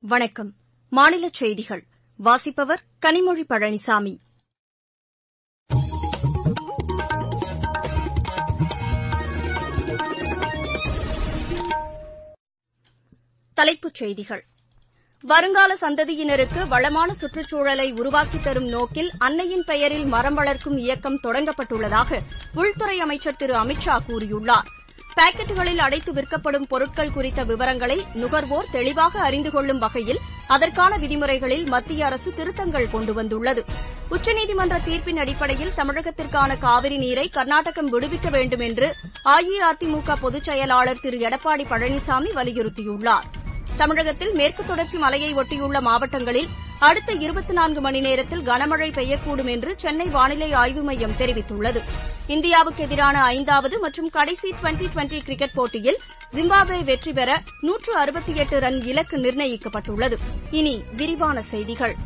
வணக்கம் மாநிலச் செய்திகள் வாசிப்பவர் கனிமொழி பழனிசாமி தலைப்புச் செய்திகள் வருங்கால சந்ததியினருக்கு வளமான சுற்றுச்சூழலை உருவாக்கித் தரும் நோக்கில் அன்னையின் பெயரில் மரம் வளர்க்கும் இயக்கம் தொடங்கப்பட்டுள்ளதாக உள்துறை அமைச்சர் திரு அமித் ஷா கூறியுள்ளார் பாக்கெட்டுகளில் அடைத்து விற்கப்படும் பொருட்கள் குறித்த விவரங்களை நுகர்வோர் தெளிவாக அறிந்து கொள்ளும் வகையில் அதற்கான விதிமுறைகளில் மத்திய அரசு திருத்தங்கள் கொண்டு வந்துள்ளது உச்சநீதிமன்ற தீர்ப்பின் அடிப்படையில் தமிழகத்திற்கான காவிரி நீரை கர்நாடகம் விடுவிக்க வேண்டும் என்று அஇஅதிமுக பொதுச் செயலாளர் திரு எடப்பாடி பழனிசாமி வலியுறுத்தியுள்ளார் தமிழகத்தில் மேற்குத் தொடர்ச்சி மலையை ஒட்டியுள்ள மாவட்டங்களில் அடுத்த இருபத்தி நான்கு மணி நேரத்தில் கனமழை பெய்யக்கூடும் என்று சென்னை வானிலை ஆய்வு மையம் தெரிவித்துள்ளது இந்தியாவுக்கு எதிரான ஐந்தாவது மற்றும் கடைசி டுவெண்டி டுவெண்டி கிரிக்கெட் போட்டியில் ஜிம்பாப்வே வெற்றி பெற நூற்று அறுபத்தி எட்டு ரன் இலக்கு நிர்ணயிக்கப்பட்டுள்ளது இனி விரிவான செய்திகள்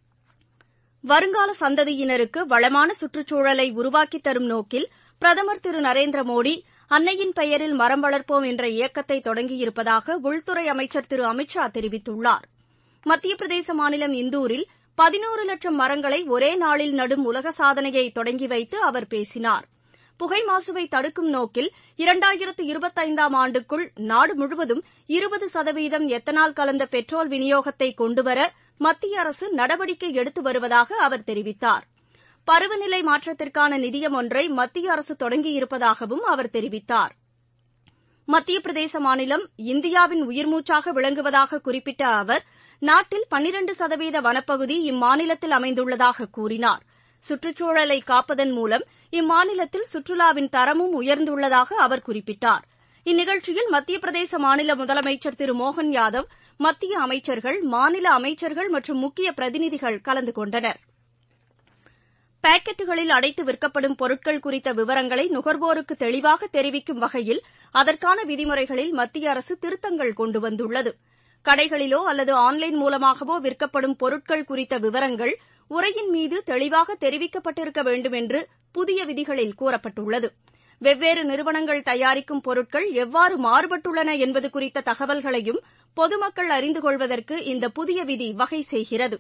வருங்கால சந்ததியினருக்கு வளமான சுற்றுச்சூழலை உருவாக்கித் தரும் நோக்கில் பிரதமர் திரு நரேந்திர மோடி அன்னையின் பெயரில் மரம் வளர்ப்போம் என்ற இயக்கத்தை தொடங்கியிருப்பதாக உள்துறை அமைச்சர் திரு அமித் ஷா தெரிவித்துள்ளார் மத்திய பிரதேச மாநிலம் இந்தூரில் பதினோரு லட்சம் மரங்களை ஒரே நாளில் நடும் உலக சாதனையை தொடங்கி வைத்து அவர் பேசினார் புகை மாசுவை தடுக்கும் நோக்கில் இரண்டாயிரத்து இருபத்தைந்தாம் ஆண்டுக்குள் நாடு முழுவதும் இருபது சதவீதம் எத்தனால் கலந்த பெட்ரோல் விநியோகத்தை கொண்டுவர மத்திய அரசு நடவடிக்கை எடுத்து வருவதாக அவர் தெரிவித்தார் பருவநிலை மாற்றத்திற்கான நிதியம் ஒன்றை மத்திய அரசு தொடங்கியிருப்பதாகவும் அவர் தெரிவித்தார் மத்திய பிரதேச மாநிலம் இந்தியாவின் உயிர்மூச்சாக விளங்குவதாக குறிப்பிட்ட அவர் நாட்டில் பன்னிரண்டு சதவீத வனப்பகுதி இம்மாநிலத்தில் அமைந்துள்ளதாக கூறினார் சுற்றுச்சூழலை காப்பதன் மூலம் இம்மாநிலத்தில் சுற்றுலாவின் தரமும் உயர்ந்துள்ளதாக அவர் குறிப்பிட்டார் இந்நிகழ்ச்சியில் மத்திய பிரதேச மாநில முதலமைச்சர் திரு மோகன் யாதவ் மத்திய அமைச்சர்கள் மாநில அமைச்சர்கள் மற்றும் முக்கிய பிரதிநிதிகள் கலந்து கொண்டனர் பாக்கெட்டுகளில் அடைத்து விற்கப்படும் பொருட்கள் குறித்த விவரங்களை நுகர்வோருக்கு தெளிவாக தெரிவிக்கும் வகையில் அதற்கான விதிமுறைகளில் மத்திய அரசு திருத்தங்கள் கொண்டு வந்துள்ளது கடைகளிலோ அல்லது ஆன்லைன் மூலமாகவோ விற்கப்படும் பொருட்கள் குறித்த விவரங்கள் உரையின் மீது தெளிவாக தெரிவிக்கப்பட்டிருக்க வேண்டும் என்று புதிய விதிகளில் கூறப்பட்டுள்ளது வெவ்வேறு நிறுவனங்கள் தயாரிக்கும் பொருட்கள் எவ்வாறு மாறுபட்டுள்ளன என்பது குறித்த தகவல்களையும் பொதுமக்கள் அறிந்து கொள்வதற்கு இந்த புதிய விதி வகை செய்கிறது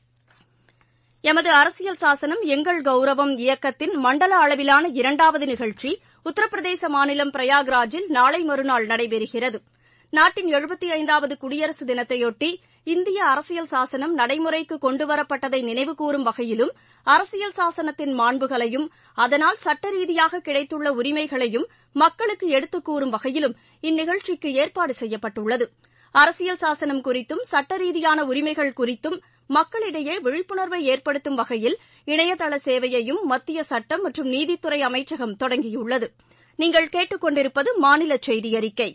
எமது அரசியல் சாசனம் எங்கள் கௌரவம் இயக்கத்தின் மண்டல அளவிலான இரண்டாவது நிகழ்ச்சி உத்தரப்பிரதேச மாநிலம் பிரயாக்ராஜில் நாளை மறுநாள் நடைபெறுகிறது நாட்டின் எழுபத்தி ஐந்தாவது குடியரசு தினத்தையொட்டி இந்திய அரசியல் சாசனம் நடைமுறைக்கு கொண்டுவரப்பட்டதை நினைவுகூரும் வகையிலும் அரசியல் சாசனத்தின் மாண்புகளையும் அதனால் சட்ட ரீதியாக கிடைத்துள்ள உரிமைகளையும் மக்களுக்கு எடுத்துக் கூறும் வகையிலும் இந்நிகழ்ச்சிக்கு ஏற்பாடு செய்யப்பட்டுள்ளது அரசியல் சாசனம் குறித்தும் சட்ட ரீதியான உரிமைகள் குறித்தும் மக்களிடையே விழிப்புணர்வை ஏற்படுத்தும் வகையில் இணையதள சேவையையும் மத்திய சட்டம் மற்றும் நீதித்துறை அமைச்சகம் தொடங்கியுள்ளது நீங்கள் கேட்டுக் கொண்டிருப்பது மாநில செய்தி அறிக்கை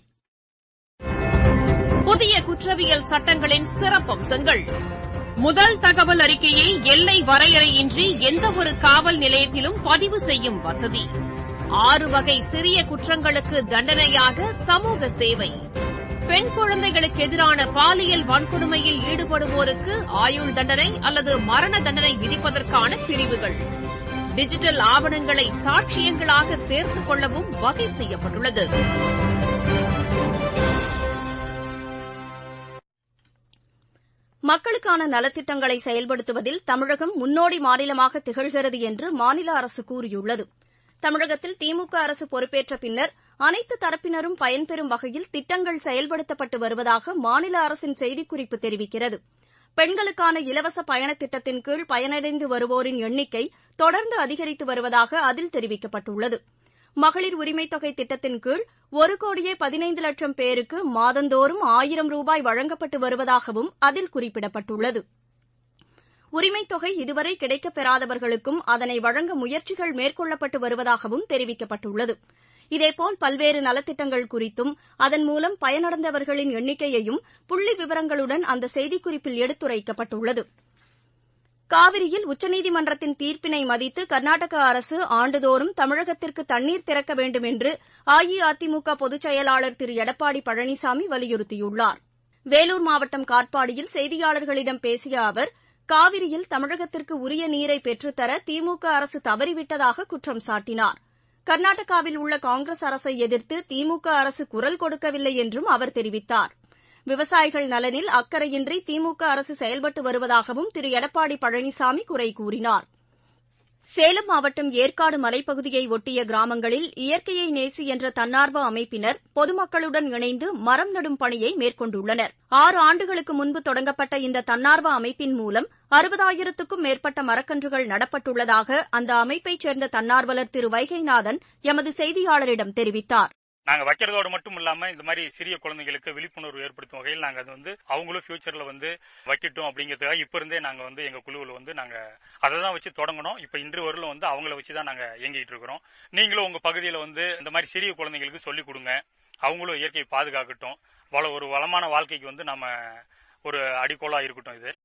புதிய குற்றவியல் சட்டங்களின் சிறப்பம்சங்கள் முதல் தகவல் அறிக்கையை எல்லை வரையறையின்றி எந்தவொரு காவல் நிலையத்திலும் பதிவு செய்யும் வசதி ஆறு வகை சிறிய குற்றங்களுக்கு தண்டனையாக சமூக சேவை பெண் குழந்தைகளுக்கு எதிரான பாலியல் வன்கொடுமையில் ஈடுபடுவோருக்கு ஆயுள் தண்டனை அல்லது மரண தண்டனை விதிப்பதற்கான பிரிவுகள் டிஜிட்டல் ஆவணங்களை சாட்சியங்களாக சேர்த்துக் கொள்ளவும் வகை செய்யப்பட்டுள்ளது மக்களுக்கான நலத்திட்டங்களை செயல்படுத்துவதில் தமிழகம் முன்னோடி மாநிலமாக திகழ்கிறது என்று மாநில அரசு கூறியுள்ளது தமிழகத்தில் திமுக அரசு பொறுப்பேற்ற பின்னர் அனைத்து தரப்பினரும் பயன்பெறும் வகையில் திட்டங்கள் செயல்படுத்தப்பட்டு வருவதாக மாநில அரசின் செய்திக்குறிப்பு தெரிவிக்கிறது பெண்களுக்கான இலவச பயணத் திட்டத்தின் கீழ் பயனடைந்து வருவோரின் எண்ணிக்கை தொடர்ந்து அதிகரித்து வருவதாக அதில் தெரிவிக்கப்பட்டுள்ளது மகளிர் உரிமைத் தொகை திட்டத்தின் கீழ் ஒரு கோடியே பதினைந்து லட்சம் பேருக்கு மாதந்தோறும் ஆயிரம் ரூபாய் வழங்கப்பட்டு வருவதாகவும் அதில் குறிப்பிடப்பட்டுள்ளது உரிமைத் தொகை இதுவரை கிடைக்கப் பெறாதவர்களுக்கும் அதனை வழங்க முயற்சிகள் மேற்கொள்ளப்பட்டு வருவதாகவும் தெரிவிக்கப்பட்டுள்ளது இதேபோல் பல்வேறு நலத்திட்டங்கள் குறித்தும் அதன் மூலம் பயனடைந்தவர்களின் எண்ணிக்கையையும் புள்ளி விவரங்களுடன் அந்த செய்திக்குறிப்பில் எடுத்துரைக்கப்பட்டுள்ளது காவிரியில் உச்சநீதிமன்றத்தின் தீர்ப்பினை மதித்து கர்நாடக அரசு ஆண்டுதோறும் தமிழகத்திற்கு தண்ணீர் திறக்க வேண்டும் என்று அஇஅதிமுக பொதுச் செயலாளர் திரு எடப்பாடி பழனிசாமி வலியுறுத்தியுள்ளார் வேலூர் மாவட்டம் காட்பாடியில் செய்தியாளர்களிடம் பேசிய அவர் காவிரியில் தமிழகத்திற்கு உரிய நீரை பெற்றுத்தர திமுக அரசு தவறிவிட்டதாக குற்றம் சாட்டினார் கர்நாடகாவில் உள்ள காங்கிரஸ் அரசை எதிர்த்து திமுக அரசு குரல் கொடுக்கவில்லை என்றும் அவர் தெரிவித்தார் விவசாயிகள் நலனில் அக்கறையின்றி திமுக அரசு செயல்பட்டு வருவதாகவும் திரு எடப்பாடி பழனிசாமி குறை கூறினார் சேலம் மாவட்டம் ஏற்காடு மலைப்பகுதியை ஒட்டிய கிராமங்களில் இயற்கையை நேசி என்ற தன்னார்வ அமைப்பினர் பொதுமக்களுடன் இணைந்து மரம் நடும் பணியை மேற்கொண்டுள்ளனர் ஆறு ஆண்டுகளுக்கு முன்பு தொடங்கப்பட்ட இந்த தன்னார்வ அமைப்பின் மூலம் அறுபதாயிரத்துக்கும் மேற்பட்ட மரக்கன்றுகள் நடப்பட்டுள்ளதாக அந்த அமைப்பைச் சேர்ந்த தன்னார்வலர் திரு வைகைநாதன் எமது செய்தியாளரிடம் தெரிவித்தார் நாங்க வைக்கிறதோடு மட்டும் இல்லாம இந்த மாதிரி சிறிய குழந்தைகளுக்கு விழிப்புணர்வு ஏற்படுத்தும் வகையில் நாங்க அது வந்து அவங்களும் ஃபியூச்சர்ல வந்து வைக்கட்டும் அப்படிங்கிறதுக்காக இப்ப இருந்தே நாங்க வந்து எங்க குழுவில் வந்து நாங்க அதை தான் வச்சு தொடங்கணும் இப்ப இன்று வரலும் வந்து அவங்கள வச்சு தான் நாங்க இயங்கிட்டு இருக்கிறோம் நீங்களும் உங்க பகுதியில வந்து இந்த மாதிரி சிறிய குழந்தைகளுக்கு சொல்லிக் கொடுங்க அவங்களும் இயற்கையை பாதுகாக்கட்டும் வள ஒரு வளமான வாழ்க்கைக்கு வந்து நம்ம ஒரு அடிக்கோலா இருக்கட்டும் இது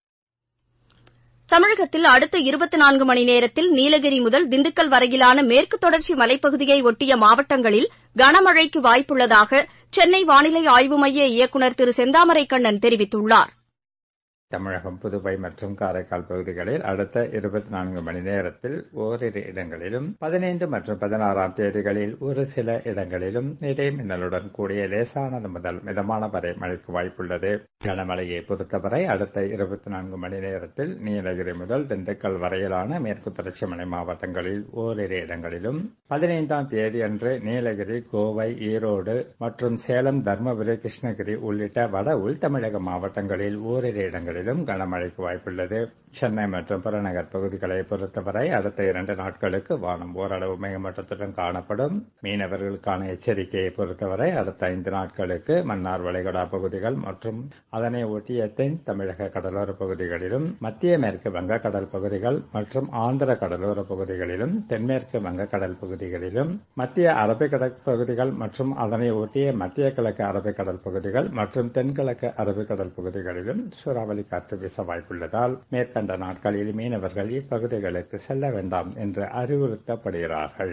தமிழகத்தில் அடுத்த இருபத்தி நான்கு மணி நேரத்தில் நீலகிரி முதல் திண்டுக்கல் வரையிலான மேற்கு தொடர்ச்சி மலைப்பகுதியை ஒட்டிய மாவட்டங்களில் கனமழைக்கு வாய்ப்புள்ளதாக சென்னை வானிலை ஆய்வு மைய இயக்குநர் திரு செந்தாமரை கண்ணன் தெரிவித்துள்ளார் தமிழகம் புதுவை மற்றும் காரைக்கால் பகுதிகளில் அடுத்த இருபத்தி நான்கு மணி நேரத்தில் ஓரிரு இடங்களிலும் பதினைந்து மற்றும் பதினாறாம் தேதிகளில் ஒரு சில இடங்களிலும் இடி மின்னலுடன் கூடிய லேசானது முதல் மிதமான வரை மழைக்கு வாய்ப்புள்ளது கனமழையை பொறுத்தவரை அடுத்த இருபத்தி நான்கு மணி நேரத்தில் நீலகிரி முதல் திண்டுக்கல் வரையிலான மேற்கு தொடர்ச்சி மலை மாவட்டங்களில் ஓரிரு இடங்களிலும் பதினைந்தாம் தேதி அன்று நீலகிரி கோவை ஈரோடு மற்றும் சேலம் தர்மபுரி கிருஷ்ணகிரி உள்ளிட்ட வட உள் தமிழக மாவட்டங்களில் ஓரிரு இடங்களிலும் கனமழைக்கு வாய்ப்புள்ளது சென்னை மற்றும் புறநகர் பகுதிகளை பொறுத்தவரை அடுத்த இரண்டு நாட்களுக்கு வானம் ஓரளவு மேகமூட்டத்துடன் காணப்படும் மீனவர்களுக்கான எச்சரிக்கையை பொறுத்தவரை அடுத்த ஐந்து நாட்களுக்கு மன்னார் வளைகுடா பகுதிகள் மற்றும் அதனை ஒட்டிய தென் தமிழக கடலோர பகுதிகளிலும் மத்திய மேற்கு வங்கக்கடல் பகுதிகள் மற்றும் ஆந்திர கடலோர பகுதிகளிலும் தென்மேற்கு வங்கக்கடல் பகுதிகளிலும் மத்திய அரபிக்கடல் பகுதிகள் மற்றும் அதனை ஒட்டிய மத்திய கிழக்கு அரபிக்கடல் பகுதிகள் மற்றும் தென்கிழக்கு அரபிக்கடல் பகுதிகளிலும் சூறாவளி காற்று வீச வாய்ப்புள்ளதால் மேற்கண்ட நாட்களில் மீனவர்கள் இப்பகுதிகளுக்கு செல்ல வேண்டாம் என்று அறிவுறுத்தப்படுகிறார்கள்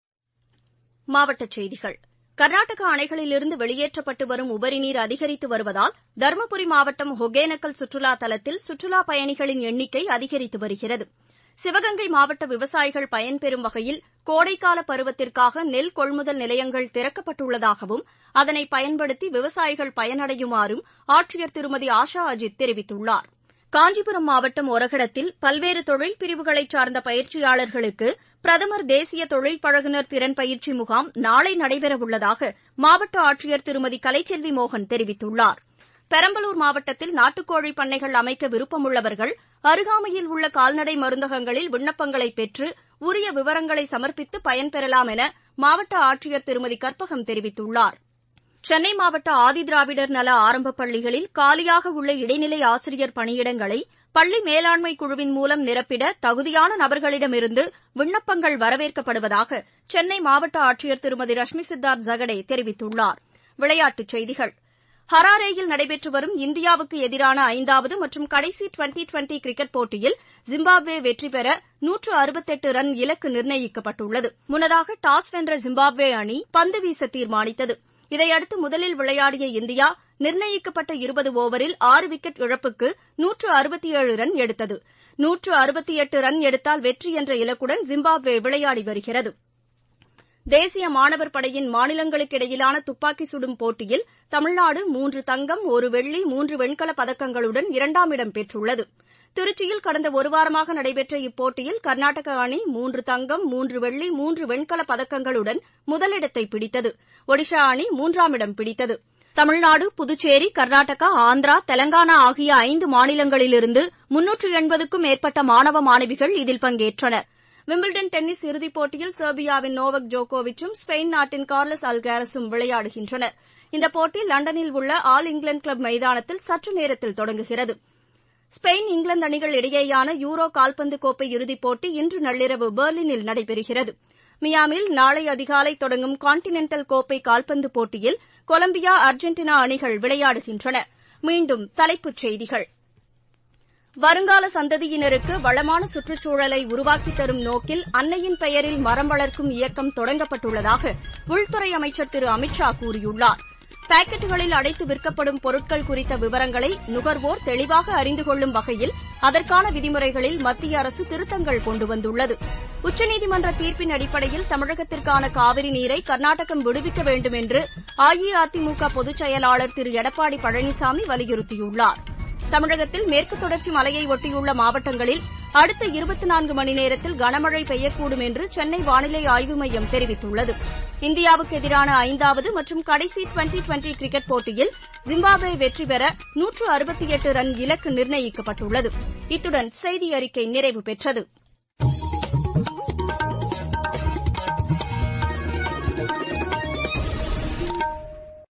மாவட்டச் செய்திகள் கர்நாடக அணைகளிலிருந்து வெளியேற்றப்பட்டு வரும் உபரிநீர் அதிகரித்து வருவதால் தருமபுரி மாவட்டம் ஒகேனக்கல் சுற்றுலா தலத்தில் சுற்றுலா பயணிகளின் எண்ணிக்கை அதிகரித்து வருகிறது சிவகங்கை மாவட்ட விவசாயிகள் பயன்பெறும் வகையில் கோடைக்கால பருவத்திற்காக நெல் கொள்முதல் நிலையங்கள் திறக்கப்பட்டுள்ளதாகவும் அதனை பயன்படுத்தி விவசாயிகள் பயனடையுமாறும் ஆட்சியர் திருமதி ஆஷா அஜித் தெரிவித்துள்ளார் காஞ்சிபுரம் மாவட்டம் ஒரகடத்தில் பல்வேறு தொழில் பிரிவுகளைச் சார்ந்த பயிற்சியாளர்களுக்கு பிரதமர் தேசிய தொழில் பழகுனர் திறன் பயிற்சி முகாம் நாளை நடைபெறவுள்ளதாக மாவட்ட ஆட்சியர் திருமதி கலைச்செல்வி மோகன் தெரிவித்துள்ளார் பெரம்பலூர் மாவட்டத்தில் நாட்டுக்கோழி பண்ணைகள் அமைக்க விருப்பமுள்ளவர்கள் அருகாமையில் உள்ள கால்நடை மருந்தகங்களில் விண்ணப்பங்களை பெற்று உரிய விவரங்களை சமர்ப்பித்து பயன்பெறலாம் என மாவட்ட ஆட்சியர் திருமதி கற்பகம் தெரிவித்துள்ளார் சென்னை மாவட்ட ஆதிதிராவிடர் நல ஆரம்பப் பள்ளிகளில் காலியாக உள்ள இடைநிலை ஆசிரியர் பணியிடங்களை பள்ளி மேலாண்மை குழுவின் மூலம் நிரப்பிட தகுதியான நபர்களிடமிருந்து விண்ணப்பங்கள் வரவேற்கப்படுவதாக சென்னை மாவட்ட ஆட்சியர் திருமதி ரஷ்மி சித்தார்த் ஜகடே தெரிவித்துள்ளார் விளையாட்டுச் செய்திகள் ஹராரேயில் நடைபெற்று வரும் இந்தியாவுக்கு எதிரான ஐந்தாவது மற்றும் கடைசி டுவெண்டி டுவெண்டி கிரிக்கெட் போட்டியில் ஜிம்பாப்வே வெற்றி பெற நூற்று அறுபத்தெட்டு ரன் இலக்கு நிர்ணயிக்கப்பட்டுள்ளது முன்னதாக டாஸ் வென்ற ஜிம்பாப்வே அணி பந்து வீச தீர்மானித்தது இதையடுத்து முதலில் விளையாடிய இந்தியா நிர்ணயிக்கப்பட்ட இருபது ஓவரில் ஆறு விக்கெட் இழப்புக்கு நூற்று அறுபத்தி ஏழு ரன் எடுத்தது நூற்று அறுபத்தி எட்டு ரன் எடுத்தால் வெற்றி என்ற இலக்குடன் ஜிம்பாப்வே விளையாடி வருகிறது தேசிய மாணவர் படையின் மாநிலங்களுக்கிடையிலான துப்பாக்கி சுடும் போட்டியில் தமிழ்நாடு மூன்று தங்கம் ஒரு வெள்ளி மூன்று வெண்கலப் பதக்கங்களுடன் இரண்டாம் இடம் பெற்றுள்ளது திருச்சியில் கடந்த ஒரு வாரமாக நடைபெற்ற இப்போட்டியில் கர்நாடக அணி மூன்று தங்கம் மூன்று வெள்ளி மூன்று வெண்கலப் பதக்கங்களுடன் முதலிடத்தை பிடித்தது ஒடிஷா அணி மூன்றாம் இடம் பிடித்தது தமிழ்நாடு புதுச்சேரி கர்நாடகா ஆந்திரா தெலங்கானா ஆகிய ஐந்து மாநிலங்களிலிருந்து முன்னூற்று எண்பதுக்கும் மேற்பட்ட மாணவ மாணவிகள் இதில் பங்கேற்றனர் விம்பிள்டன் டென்னிஸ் இறுதிப் போட்டியில் செர்பியாவின் நோவக் ஜோகோவிச்சும் ஸ்பெயின் நாட்டின் கார்லஸ் அல்காரஸும் விளையாடுகின்றனர் இந்த போட்டி லண்டனில் உள்ள ஆல் இங்கிலாந்து கிளப் மைதானத்தில் சற்று நேரத்தில் தொடங்குகிறது ஸ்பெயின் இங்கிலாந்து அணிகள் இடையேயான யூரோ கால்பந்து கோப்பை இறுதிப் போட்டி இன்று நள்ளிரவு பெர்லினில் நடைபெறுகிறது மியாமில் நாளை அதிகாலை தொடங்கும் கான்டினென்டல் கோப்பை கால்பந்து போட்டியில் கொலம்பியா அர்ஜென்டினா அணிகள் விளையாடுகின்றன மீண்டும் தலைப்புச் செய்திகள் வருங்கால சந்ததியினருக்கு வளமான சுற்றுச்சூழலை உருவாக்கித் தரும் நோக்கில் அன்னையின் பெயரில் மரம் வளர்க்கும் இயக்கம் தொடங்கப்பட்டுள்ளதாக உள்துறை அமைச்சர் திரு அமித் ஷா கூறியுள்ளார் பாக்கெட்டுகளில் அடைத்து விற்கப்படும் பொருட்கள் குறித்த விவரங்களை நுகர்வோர் தெளிவாக அறிந்து கொள்ளும் வகையில் அதற்கான விதிமுறைகளில் மத்திய அரசு திருத்தங்கள் கொண்டு வந்துள்ளது உச்சநீதிமன்ற தீர்ப்பின் அடிப்படையில் தமிழகத்திற்கான காவிரி நீரை கர்நாடகம் விடுவிக்க வேண்டும் என்று அஇஅதிமுக பொதுச் செயலாளர் திரு எடப்பாடி பழனிசாமி வலியுறுத்தியுள்ளார் தமிழகத்தில் மேற்கு தொடர்ச்சி மலையை ஒட்டியுள்ள மாவட்டங்களில் அடுத்த இருபத்தி நான்கு மணி நேரத்தில் கனமழை பெய்யக்கூடும் என்று சென்னை வானிலை ஆய்வு மையம் தெரிவித்துள்ளது இந்தியாவுக்கு எதிரான ஐந்தாவது மற்றும் கடைசி டுவெண்டி டுவெண்டி கிரிக்கெட் போட்டியில் ஜிம்பாப்வே வெற்றி பெற நூற்று அறுபத்தி எட்டு ரன் இலக்கு நிர்ணயிக்கப்பட்டுள்ளது இத்துடன் செய்தி அறிக்கை நிறைவு பெற்றது